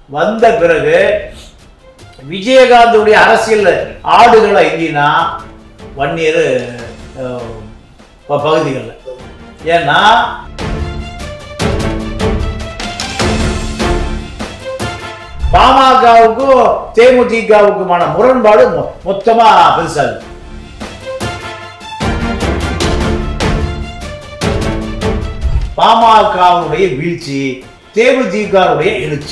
வந்த பிறகு விஜயகாந்துடைய அரசியல் ஆடுகளை எங்கினா வன்னியர் பகுதிகளில் ஏன்னா பாமகவுக்கும் தேமுதிகவுக்குமான முரண்பாடு மொ- மொத்தமா பெருசாகுது பாமகவுடைய வீழ்ச்சி தேமுதிகவுடைய எழுச்சி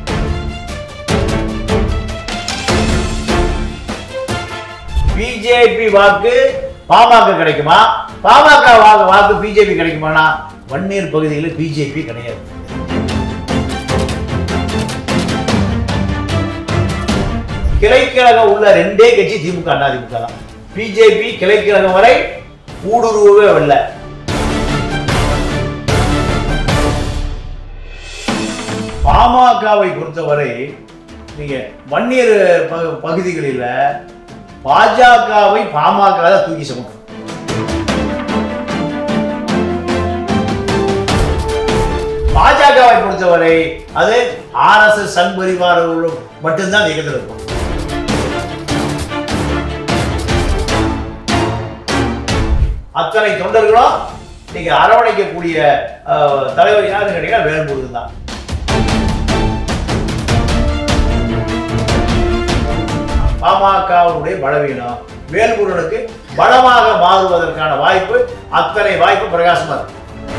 பிஜேபி வாக்கு பாமக கிடைக்குமா பாமக வாக்கு வாக்கு பிஜேபி கிடைக்குமானா வன்னியர் பகுதிகளில் பிஜேபி கிடையாது கிளைக்கழகம் உள்ள ரெண்டே கட்சி திமுக அதிமுக தான் பிஜேபி கிளைக்கழகம் வரை ஊடுருவவே இல்லை பாமகவை பொறுத்தவரை நீங்க வன்னியர் பகு- பகுதிகளில் பாஜகவை பாமக தான் தூக்கி சுமக்கும் பாஜகவை பொறுத்தவரை அது ஆர்எஸ்எஸ் சங் பரிவாரங்களும் மட்டும்தான் இயக்கத்தில் இருக்கும் அத்தனை தொண்டர்களும் நீங்க அரவணைக்கக்கூடிய அஹ், தலைவர் யாருன்னு கேட்டீங்கன்னா வேல்முருகன் தான் பாமகவுடைய பலவீனம் வேல்முருகனுக்கு பலமாக மாறுவதற்கான வாய்ப்பு அத்தனை வாய்ப்பு பிரகாசமா இருக்கு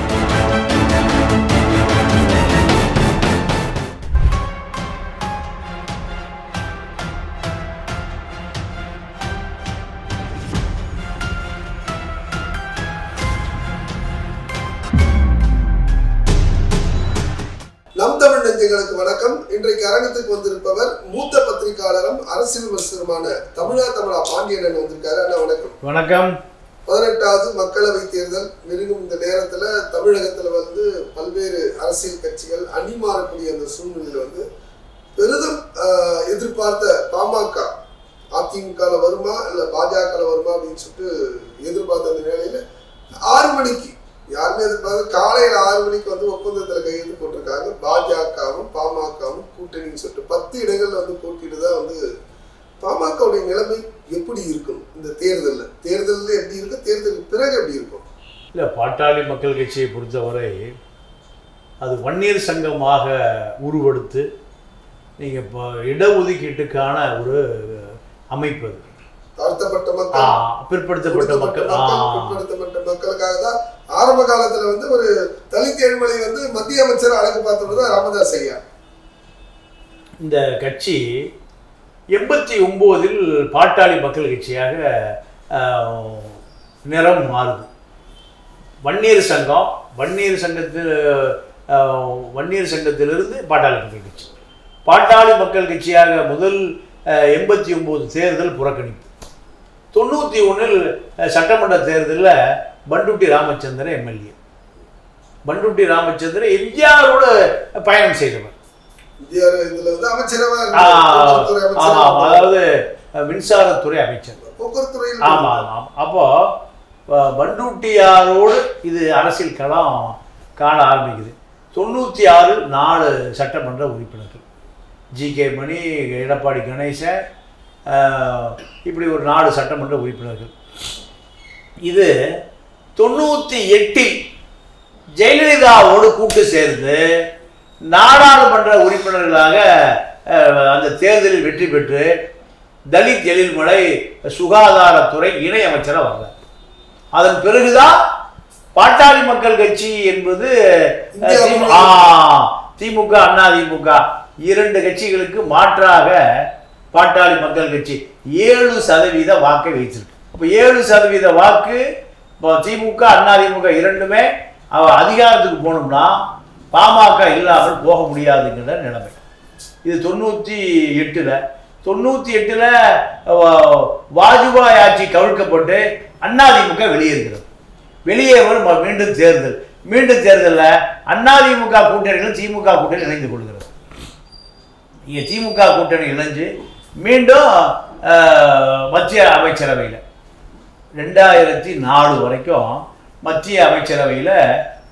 நம் தமிழ் நெஞ்சங்களுக்கு வணக்கம் இன்றைக்கு அரங்கத்துக்கு வந்திருப்பவர் மூத்த பத்திரிகையாளரும் அரசியல் விமர்சகருமான தமிழா தமிழா பாண்டியன் வந்திருக்காரு அண்ணா வணக்கம் வணக்கம் பதினெட்டாவது மக்களவை தேர்தல் நெருங்கும் இந்த நேரத்துல தமிழகத்துல வந்து பல்வேறு அரசியல் கட்சிகள் அணி மாறக்கூடிய அந்த சூழ்நிலையில வந்து பெரிதும் ஆஹ், எதிர்பார்த்த பாமக அதிமுகல வருமா இல்ல பாஜக வருமா அப்படின்னு சொல்லிட்டு எதிர்பார்த்த அந்த நிலையில ஆறு மணிக்கு யாருமே எதிர்பார்த்து காலையில ஆறு மணிக்கு வந்து ஒப்பந்தத்துல கையெழுத்து போட்டிருக்காங்க பாஜகவும் பாமகவும் கூட்டணின்னு சொல்லிட்டு பத்து இடங்கள்ல வந்து போட்டிட்டு தான் வந்து பாமகவுடைய நிலைமை எப்படி இருக்கும் இந்த தேர்தல்ல தேர்தல்ல எப்படி இருக்கும் தேர்தலுக்கு பிறகு எப்படி இருக்கும் இல்லை பாட்டாளி மக்கள் கட்சியை பொறுத்தவரை அது வன்னியர் சங்கமாக உருவெடுத்து நீங்கள் இப்போ இடஒதுக்கீட்டுக்கான ஒரு அமைப்பு அது தாழ்த்தப்பட்ட ஆ, மக்கள் பிற்படுத்தப்பட்ட மக்கள் ஆ, பிற்படுத்தப்பட்ட மக்களுக்காக தான் ஆரம்ப காலத்துல வந்து ஒரு தலித் ஏழ்மலை வந்து மத்திய அமைச்சர் அழகு பார்த்தவர் தான் ராமதாஸ் ஐயா இந்த கட்சி எண்பத்தி ஒம்போதில் பாட்டாளி மக்கள் கட்சியாக ஆ, நிறம் மாறுது வன்னியர் சங்கம் வன்னியர் சங்கத்தில் ஆ, வன்னியர் சங்கத்திலிருந்து பாட்டாளி மக்கள் கட்சி பாட்டாளி மக்கள் கட்சியாக முதல் எண்பத்தி ஒம்பது தேர்தல் புறக்கணிப்பு தொண்ணூற்றி ஒன்றில் சட்டமன்ற தேர்தலில் பண்டுட்டி ராமச்சந்திரன் எம்எல்ஏ பண்டுட்டி ராமச்சந்திரன் எம்ஜிஆரோடு பயணம் செய்தவர் இந்தியா இதுல வந்து அமைச்சரவா ஆ, இருந்தார். போக்குவரத்துறை ஆமா, ஆமா. அமைச்சர் அதாவது அஹ், மின்சாரத்துறை அமைச்சர் போக்குவரத்துறையில் ஆமா ஆமா அப்போ அஹ், பண்டூட்டியாரோடு இது அரசியல் களம் காண ஆரம்பிக்குது தொண்ணூற்றி ஆறில் நாலு சட்டமன்ற உறுப்பினர்கள் ஜி கே மணி எடப்பாடி கணேசன் அஹ், இப்படி ஒரு நாலு சட்டமன்ற உறுப்பினர்கள் இது தொண்ணூற்றி எட்டில் ஜெயலலிதாவோடு கூட்டு சேர்ந்து நாடாளுமன்ற உறுப்பினர்களாக அஹ், அந்த தேர்தலில் வெற்றி பெற்று தலித் எழில்மலை சுகாதாரத்துறை இணை அமைச்சராக வந்தார் அதன் பிறகுதான் பாட்டாளி மக்கள் கட்சி என்பது அஹ், இந்தியா திமு- ஆ, திமுக அண்ணா திமுக இரண்டு கட்சிகளுக்கு மாற்றாக பாட்டாளி மக்கள் கட்சி ஏழு சதவீத வாக்கை வைத்திருக்கு அப்போ ஏழு சதவீத வாக்கு இப்போ திமுக அண்ணா திமுக இரண்டுமே அவ அதிகாரத்துக்கு போகணும்னா பாமக இல்லாமல் போக முடியாதுங்கிற நிலைமை இது தொண்ணூற்றி எட்டில் தொண்ணூற்றி எட்டில் வாஜ்பாய் ஆட்சி கவிழ்க்கப்பட்டு அதிமுக வெளியேறுகிறது வெளியேறுவது ம- மீண்டும் தேர்தல் மீண்டும் தேர்தலில் அதிமுக கூட்டணியில் திமுக கூட்டணி இணைந்து கொள்கிறது இங்கே திமுக கூட்டணி இணைஞ்சு மீண்டும் அஹ், மத்திய அமைச்சரவையில் ரெண்டாயிரத்தி நாலு வரைக்கும் மத்திய அமைச்சரவையில்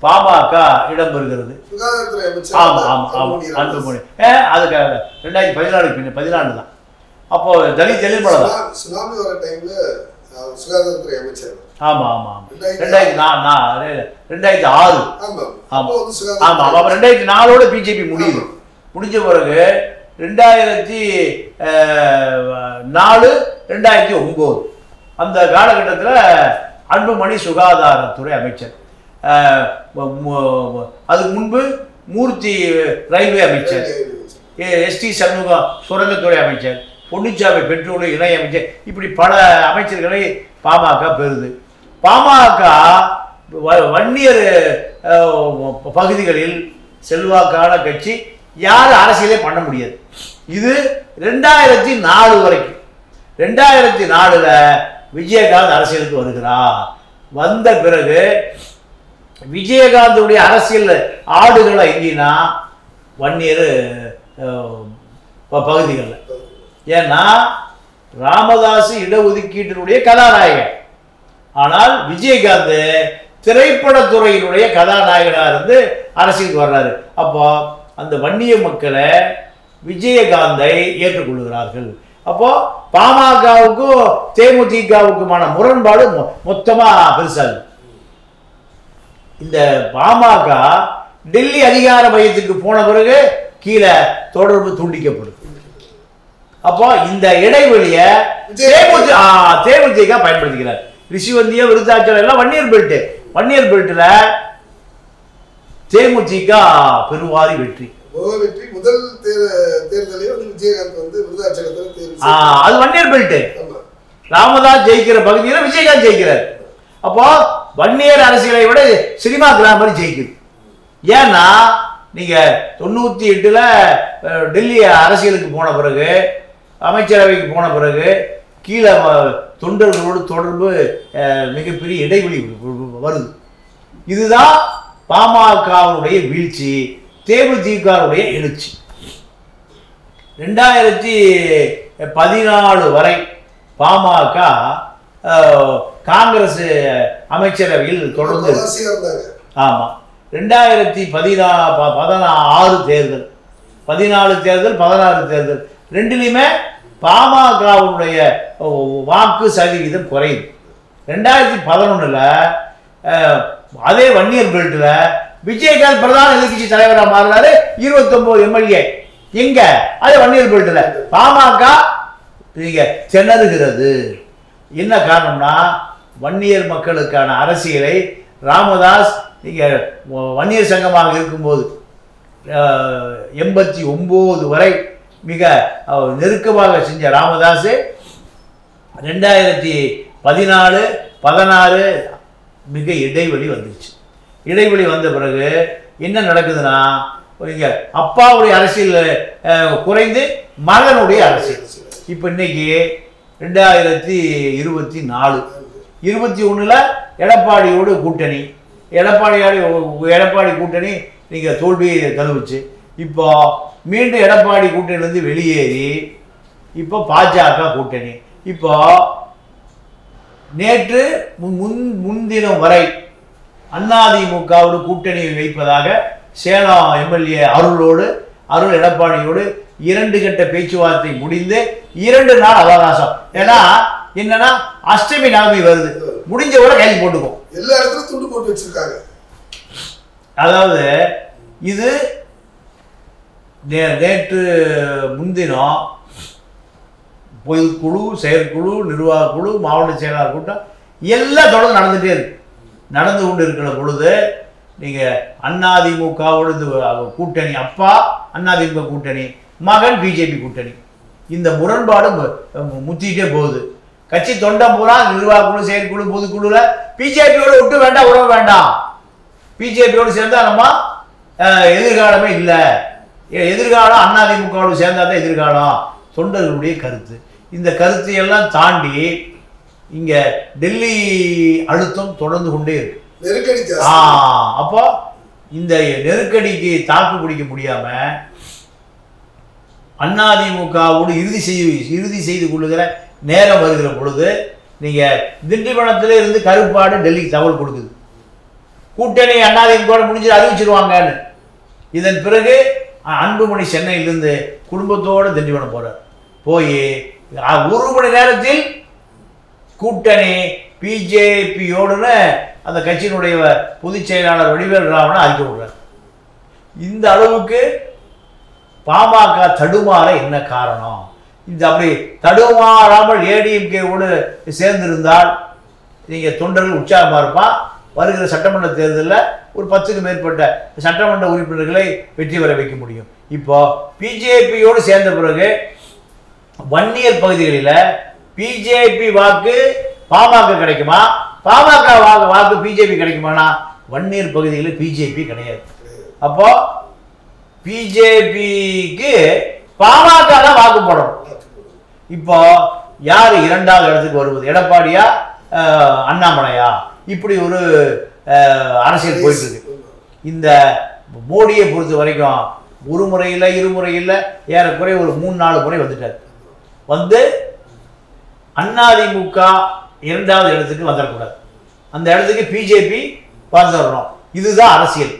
பாமக இடம்பெறுகிறது சுகாதாரத்துறை அமைச்சர் ஆமா ஆமா ஆமா அன்புமணி ராமதாஸ். அன்புமணி ஏ அதுக்கு ரெண்டாயிரத்தி பதினாலுக்கு பின்ன பதினாலு தான் அப்போ தலித் தெளிமலை தான் சுனா- சுனாமி வர டைம்ல அவர் சுகாதாரத்துறை அமைச்சர் ஆமா ஆமா ஆமா ரெண்டாயிரத்தி ரெண்டாயிரத்தி நா நா- ரெ- ரெண்டாயிரத்தி ஆறு ஆமா ஆமா. அப்போ வந்து ஆமா சுகாதார அப்ப ரெண்டாயிரத்தி நாலோட பிஜேபி முடியுது முடிஞ்ச பிறகு ரெண்டாயிரத்தி அஹ், நாலு ரெண்டாயிரத்தி ஒன்பது அந்த காலகட்டத்தில் அன்புமணி சுகாதாரத்துறை அமைச்சர் அஹ், மு- மு- அதுக்கு முன்பு மூர்த்தி ரயில்வே அமைச்சர் எஸ்டி சண்முகம் சுரங்கத்துறை அமைச்சர் பொன்னுச்சாமி பெட்ரோலிய இணை அமைச்சர் இப்படி பல அமைச்சர்களை பாமக பெறுது பாமக வ- வன்னியர் அஹ், பகுதிகளில் செல்வாக்கான கட்சி யாரும் அரசியலே பண்ண முடியாது இது ரெண்டாயிரத்தி நாலு வரைக்கும் ரெண்டாயிரத்தி நாலுல விஜயகாந்த் அரசியலுக்கு வருகிறார் வந்த பிறகு விஜயகாந்துடைய அரசியல் ஆடுகளை எங்கினா வன்னியர் பகுதிகளில் ஏன்னா ராமதாஸ் இடஒதுக்கீட்டினுடைய கதாநாயகன் ஆனால் விஜயகாந்த் திரைப்படத்துறையினுடைய கதாநாயகனாக இருந்து அரசியலுக்கு வர்றாரு அப்போ அந்த வன்னிய மக்களை விஜயகாந்தை ஏற்றுக்கொள்கிறார்கள் அப்போ பாமகவுக்கும் தேமுதிகவுக்குமான முரண்பாடு மொ- மொத்தமா பெருசாகுது இந்த பாமக டெல்லி அதிகார மையத்துக்கு போன பிறகு கீழே தொடர்பு துண்டிக்கப்படுது அப்போ இந்த இடைவெளியை தேமுதி ஆ, தேமுதிக பயன்படுத்திக்கிறார் ரிஷிவந்திய விருத்தாச்சலம் எல்லாம் வன்னியர் பெல்ட் வன்னியர் பெல்ட்ல தேமுதிக பெருவாரி வெற்றி முக வெற்றி முதல் தேர்- தேர்தலே வந்து விஜயகாந்த் வந்து விருதாச்சலத்துல தேர்வு ஆ, செய்தார். அது வன்னியர் பெல்ட் ஆமா ராமதாஸ் ஜெயிக்கிற பகுதியில் விஜயகாந்த் ஜெயிக்கிறார் அப்போ வன்னியர் அரசியலை விட சினிமா கிளாமர் ஜெயிக்குது ஏன்னா நீங்க தொண்ணூத்தி எட்டுல அஹ், டெல்லி அரசியலுக்கு போன பிறகு அமைச்சரவைக்கு போன பிறகு கீழே வ- தொண்டர்களோடு தொடர்பு அஹ், மிகப்பெரிய இடைவெளி வ- வ- வருது இதுதான் பாமகவுடைய வீழ்ச்சி தேமுதிகவுடைய எழுச்சி ரெண்டாயிரத்தி பதினாலு வரை பாமக அஹ், காங்கிரஸ் அமைச்சரவையில் தொடர்ந்து இருக்கு. பவாசியா இருந்தாங்க ஆமாம் ரெண்டாயிரத்தி பதினா ப- பதினாறு தேர்தல் பதினாலு தேர்தல் பதினாறு தேர்தல் ரெண்டுலேயுமே பாமகவுடைய வாக்கு சதவீதம் குறையுது ரெண்டாயிரத்தி பதினொன்றில் அதே வன்னியர் பெல்ட்டில் விஜயகாந்த் பிரதான எதிர்க்கட்சி தலைவராக மாறினாரு இருபத்தொம்போது எம்எல்ஏ எங்க அதே வன்னியர் பெல்ட்டில் பாமக நீங்க திணறுகிறது என்ன காரணம்னா வன்னியர் மக்களுக்கான அரசியலை ராமதாஸ் நீங்க வ- வன்னியர் சங்கமாக இருக்கும்போது அஹ், எண்பத்தி ஒம்பது வரை மிக அஹ், நெருக்கமாக செஞ்ச ராமதாஸ் ரெண்டாயிரத்தி பதினாலு பதினாறு மிக இடைவெளி வந்துருச்சு இடைவெளி வந்த பிறகு என்ன நடக்குதுன்னா இங்க அப்பாவுடைய அரசியல் அஹ், குறைந்து மகனுடைய அரசியல் இப்போ இன்னைக்கு ரெண்டாயிரத்தி இருபத்தி நாலு இருபத்தி ஒண்ணுல எடப்பாடியோடு கூட்டணி எடப்பாடியோடு எடப்பாடி கூட்டணி நீங்கள் தோல்வியை தழுவுச்சு இப்போ மீண்டும் எடப்பாடி கூட்டணியிலேருந்து வெளியேறி இப்போ பாஜக கூட்டணி இப்போ நேற்று முன் முன்- முன்தினம் வரை அதிமுகவோடு கூட்டணி வைப்பதாக சேலம் எம்எல்ஏ அருளோடு அருள் எடப்பாடியோடு இரண்டு கட்ட பேச்சுவார்த்தை முடிந்து இரண்டு நாள் அவகாசம் ஏன்னா என்னன்னா அஷ்டமி நவமி வருது முடிஞ்ச கூட கைது போட்டுக்கும் எல்லா இடத்துலயும் துண்டு போட்டு வச்சிருக்காங்க அதாவது இது நே- நேற்று முன்தினம் பொதுக்குழு செயற்குழு நிர்வாக குழு மாவட்ட செயலாளர் கூட்டம் எல்லாம் தொடர்ந்து நடந்துகிட்டே இருக்கு நடந்து கொண்டு இருக்கிற பொழுது நீங்கள் அதிமுகவோட இந்த கூட்டணி அப்பா அதிமுக கூட்டணி மகன் பிஜேபி கூட்டணி இந்த முரண்பாடு மு- மு- முத்திட்டே போகுது கட்சி தொண்டை பூரா நிர்வாக குழு செயற்குழு பொதுக்குழுல பிஜேபியோட விட்டு வேண்டாம் உறவு வேண்டாம் பிஜேபியோடு சேர்ந்தா நம்ம அஹ், எதிர்காலமே இல்லை எ- எதிர்காலம் அதிமுகவோடு சேர்ந்தா தான் எதிர்காலம் தொண்டர்களுடைய கருத்து இந்த கருத்தை எல்லாம் தாண்டி இங்க டெல்லி அழுத்தம் தொடர்ந்து கொண்டே இருக்கு நெருக்கடி ஆ ஜாஸ்தி அப்போ இந்த நெருக்கடிக்கு தாக்கு பிடிக்க முடியாம அதிமுகவோடு இறுதி செய்து இறுதி செய்து கொள்ளுகிற நேரம் வருகிற பொழுது நீங்க திண்டிவனத்திலே இருந்து கருப்பாடு டெல்லிக்கு தகவல் கொடுக்குது கூட்டணி அண்ணாதிமுக முடிஞ்சு அறிவிச்சிருவாங்கன்னு இதன் பிறகு அ- அன்புமணி சென்னையிலிருந்து குடும்பத்தோடு திண்டிவனம் போறார் போய் அ- ஒரு மணி நேரத்தில் கூட்டணி பிஜேபியோடுன்னு அந்த கட்சியினுடைய பொதுச் செயலாளர் வடிவேல் ராவணன் அறிக்கை விடுறார் இந்த அளவுக்கு பாமக தடுமாற என்ன காரணம் இந்த அப்படி தடுமாறாமல் ஏடிஎம்கேவோடு சேர்ந்திருந்தால் நீங்கள் தொண்டர்கள் உற்சாகமாக இருப்பா வருகிற சட்டமன்ற தேர்தலில் ஒரு பத்துக்கு மேற்பட்ட சட்டமன்ற உறுப்பினர்களை வெற்றி பெற வைக்க முடியும் இப்போ பிஜேபியோடு சேர்ந்த பிறகு வன்னியர் பகுதிகளில் பிஜேபி வாக்கு பாமக கிடைக்குமா பாமக வாக்கு வாக்கு பிஜேபி கிடைக்குமானா வன்னியர் பகுதிகளில் பிஜேபி கிடையாது அப்போ பிஜேபிக்கு பாமக தான் வாக்கு போடணும் இப்போ யார் இரண்டாவது இடத்துக்கு வருவது எடப்பாடியா அஹ், அண்ணாமலையா இப்படி ஒரு அஹ், அரசியல் போயிட்டு இருக்கு இந்த மோடியை பொறுத்த வரைக்கும் ஒரு முறை இல்லை இருமுறை இல்லை ஏறக்குறைய ஒரு மூணு நாலு முறை வந்துட்டார் வந்து அதிமுக இரண்டாவது இடத்துக்கு வந்துடக்கூடாது அந்த இடத்துக்கு பிஜேபி வந்துடணும் இதுதான் அரசியல்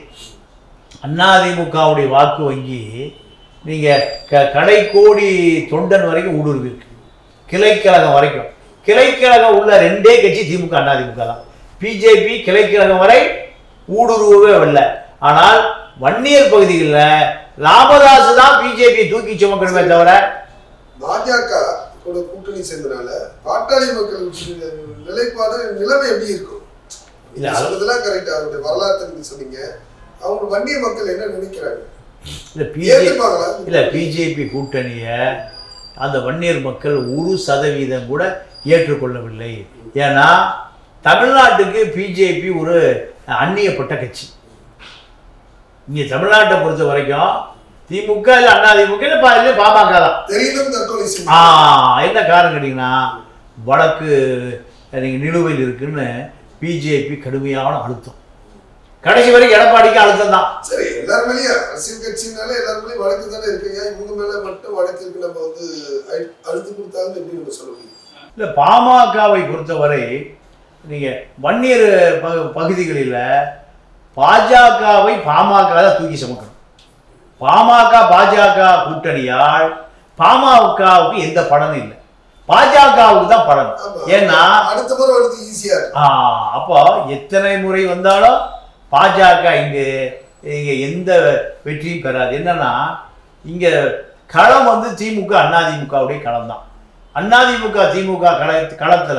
அதிமுகவுடைய வாக்கு வங்கி நீங்கள் க கடைக்கோடி தொண்டன் வரைக்கும் ஊடுருவி இருக்கு கிளைக்கழகம் வரைக்கும் கிளைக்கழகம் உள்ள ரெண்டே கட்சி திமுக அதிமுக தான் பிஜேபி கிளைக்கழகம் வரை ஊடுருவவே இல்லை ஆனால் வன்னியர் பகுதிகளில் ராமதாஸ் தான் பிஜேபி தூக்கி சுமக்கணுமே தவிர பாஜக கூட கூட்டணி சேர்ந்தனால பாட்டாளி மக்கள் நிலைப்பாடு நிலைமை எப்படி இருக்கும் இல்ல, நீங்க அது- சொன்னதெல்லாம் கரெக்ட் அவருடைய வரலாற்றை நீங்க சொன்னீங்க அவங்க வன்னிய மக்கள் என்ன நினைக்கிறாங்க இல்லை பிஜே ஏத்துப்பாங்களா இல்லை பிஜேபி கூட்டணியை அந்த வன்னியர் மக்கள் ஒரு சதவீதம் கூட ஏற்றுக்கொள்ளவில்லை ஏன்னா தமிழ்நாட்டுக்கு பிஜேபி ஒரு அந்நியப்பட்ட கட்சி இங்கே தமிழ்நாட்டை பொறுத்த வரைக்கும் திமுக இல்லை அதிமுக இல்லை பா இல்லை பாமக தான் தெரிந்தும் தற்கொலை ஆ செய்யும் என்ன காரணம் கேட்டிங்கன்னா வடக்கு நீங்கள் நிலுவையில் இருக்குன்னு பிஜேபி கடுமையான அழுத்தம் கடைசி வரைக்கும் எடப்பாடிக்கு அழுத்தம் தான் சரி எல்லாரும் மேலயும் அரசியல் கட்சினால எல்லாரும் மேலயும் வழக்கு தானே இருக்கு ஏன் இவங்க மேல மட்டும் வழக்கு இருக்கு நம்ம வந்து அழு- அழுத்து கொடுத்தாங்கன்னு எப்படி நம்ம சொல்ல முடியும் இல்லை பாமகவை பொறுத்தவரை நீங்கள் வன்னியர் ப பகுதிகளில் பாஜகவை பாமக தான் தூக்கி சுமக்கணும் பாமக பாஜக கூட்டணியால் பாமகவுக்கு எந்த பலனும் இல்லை பாஜகவுக்கு தான் பலன் ஆமா. ஏன்னா அடுத்த முறை வந்து ஈஸியா இருக்கு ஆ, அப்போ எத்தனை முறை வந்தாலும் பாஜக இங்கே இங்கே எந்த வெற்றியும் பெறாது என்னன்னா இங்கே களம் வந்து திமுக அதிமுகவுடைய களம் தான் அதிமுக திமுக கள களத்தில்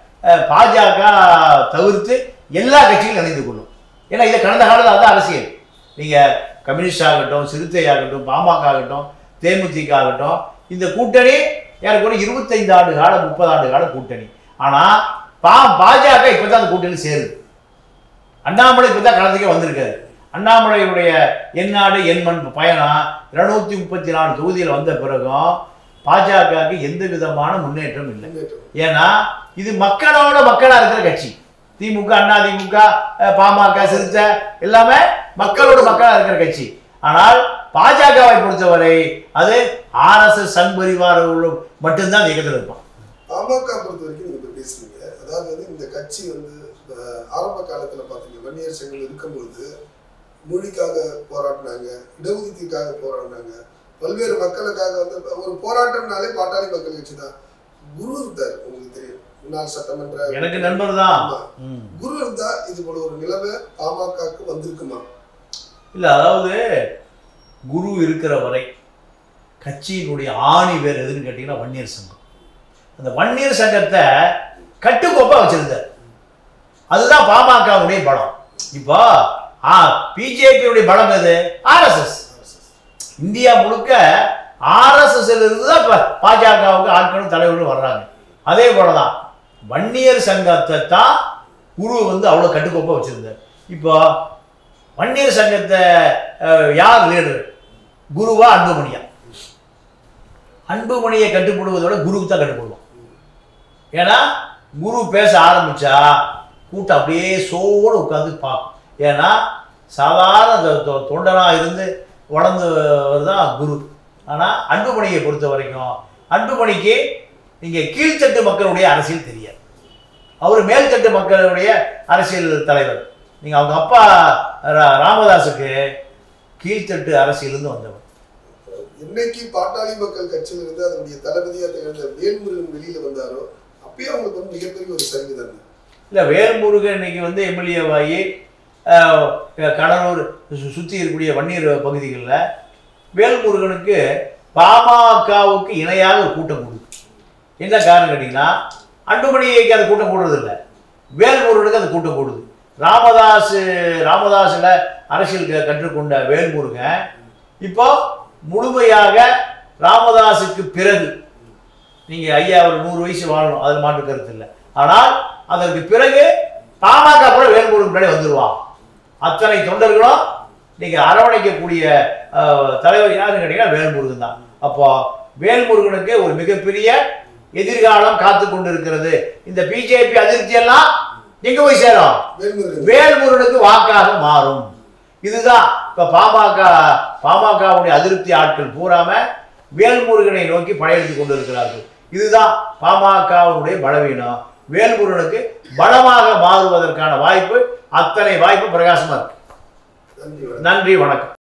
பாஜக தவிர்த்து எல்லா கட்சிகளும் இணைந்து கொள்ளும் ஏன்னா இதை கடந்த காலத்தில் அதுதான் அரசியல் நீங்கள் கம்யூனிஸ்ட் ஆகட்டும் சிறுத்தை ஆகட்டும் பாமக ஆகட்டும் தேமுதிக ஆகட்டும் இந்த கூட்டணி ஏறக்குறைய இருபத்தைந்து ஆண்டு கால முப்பது ஆண்டு கால கூட்டணி ஆனால் பா பாஜக இப்போ தான் அந்த கூட்டணி சேருது அண்ணாமலை இப்போ தான் களத்துக்கே வந்திருக்காரு அண்ணாமலையுடைய எந்நாடு எண்மண் பயணம் இருநூத்தி முப்பத்தி நாலு தொகுதியில் வந்த பிறகும் பாஜகவுக்கு எந்த விதமான முன்னேற்றம் இல்லை முன்னேற்றம். ஏன்னா இது மக்களோட மக்களா இருக்கிற கட்சி திமுக அண்ணா திமுக அஹ், பாமக சிறுத்தை எல்லாமே மக்களோட மக்களா இருக்கிற கட்சி ஆனால் பாஜகவை பொறுத்தவரை அது ஆர்எஸ்எஸ் சங் பரிவாரோடு மட்டும்தான் அந்த இயக்கத்தில் இருப்பான் பாமக பொறுத்த வரைக்கும் நீங்க இப்ப பேசுறீங்க அதாவது வந்து இந்த கட்சி வந்து அஹ், ஆரம்ப காலத்துல பாத்தீங்க வன்னியர் சங்கம் இருக்கும்பொழுது மொழிக்காக போராடினாங்க இடஒதுக்கீட்டுக்காக போராடினாங்க பல்வேறு மக்களுக்காக வந்து ஒரு போராட்டம்னாலே பாட்டாளி மக்கள் கட்சி தான் குரு இருந்தார் உங்களுக்கு தெரியும் முன்னாள் சட்டமன்ற எனக்கு நண்பர் தான் ஆமா. ம். குரு இருந்தா இது போல ஒரு நிலைமை பாமகக்கு வந்திருக்குமா இல்லை அதாவது குரு இருக்கிற வரை கட்சியினுடைய ஆணி வேர் எதுன்னு கேட்டிங்கன்னா வன்னியர் சங்கம் அந்த வன்னியர் சங்கத்தை கட்டுக்கோப்பாக வச்சிருந்தார் அதுதான் பாமகவுடைய பலம் இப்போ ஆ பிஜேபியுடைய பலம் எது ஆர்எஸ்எஸ் இந்தியா முழுக்க ஆர்எஸ்எஸ்ல இருந்து தான் இப்போ பாஜகவுக்கு ஆட்களும் தலைவர்களும் வர்றாங்க அதே போல தான் வன்னியர் சங்கத்தை தான் குரு வந்து அவ்வளோ கட்டுக்கோப்பாக வச்சிருந்தார் இப்போ வன்னியர் சங்கத்தை அஹ், யார் லீடர் குருவா அன்புமணியா அன்புமணியை கட்டுப்படுவதோட குருவுக்கு தான் கட்டுப்படுவோம் ஏன்னா குரு பேச ஆரம்பிச்சா கூட்டம் அப்படியே சோடு உட்காந்து பார்க்கும் ஏன்னா சாதாரண தொ- தொ- தொண்டனா இருந்து வளர்ந்தவர் தான் குரு ஆனால் அன்புமணியை பொறுத்த வரைக்கும் அன்புமணிக்கு நீங்கள் கீழ்த்தட்டு மக்களுடைய அரசியல் தெரியாது அவர் மேல்தட்டு மக்களுடைய அரசியல் தலைவர் நீங்கள் அவங்க அப்பா ரா- ராமதாஸுக்கு கீழ்த்தட்டு அரசியலிருந்து வந்தவர் என்னைக்கு பாட்டாளி மக்கள் கட்சியிலிருந்து அதனுடைய தளபதியா திகழ்ந்த வேல்முருகன் வெளியில வந்தாரோ அப்பயே அவங்களுக்கு வந்து மிகப்பெரிய ஒரு சரிவு தானே இல்லை வேல்முருகன் இன்னைக்கு வந்து எம்எல்ஏவாகி கடலூர் சு- சுற்றி இருக்கக்கூடிய வன்னியர் பகுதிகளில் வேல்முருகனுக்கு பாமகவுக்கு இணையாக ஒரு கூட்டம் கொடுக்கு என்ன காரணம் கேட்டிங்கன்னா அன்புமணிக்கு அந்த கூட்டம் கூடுறதில்ல வேல்முருகனுக்கு அந்த கூட்டம் கூடுது ராமதாஸ் ராமதாஸில் அரசியல் க- கற்றுக்கொண்ட வேல்முருகன் இப்போ முழுமையாக ராமதாஸுக்கு பிறகு நீங்கள் ஐயா ஒரு நூறு வயசு வாழணும் அதில் மாற்று கருத்து இல்லை ஆனால் அதற்கு பிறகு பாமக கூட வேல்முருகன் முன்னாடி வந்துடுவான் அத்தனை தொண்டர்களும் நீங்கள் அரவணைக்கக்கூடிய அஹ், தலைவர் யாருன்னு கேட்டீங்கன்னா வேல்முருகன் தான் அப்போ வேல்முருகனுக்கு ஒரு மிகப்பெரிய எதிர்காலம் காத்து கொண்டு இருக்கிறது இந்த பிஜேபி அதிருப்தி எல்லாம் எங்க போய் சேரும் வேல்முருகன் வேல்முருகனுக்கு வாக்காக மாறும் இதுதான் இப்ப பாமக பாமகவுடைய அதிருப்தி ஆட்கள் பூராம வேல்முருகனை நோக்கி படையெடுத்து கொண்டு இருக்கிறார்கள் இதுதான் பாமகவுடைய பலவீனம் வேல்முருகனுக்கு பலமாக மாறுவதற்கான வாய்ப்பு அத்தனை வாய்ப்பு பிரகாசமா இருக்கு நன்றி வணக்கம். நன்றி வணக்கம்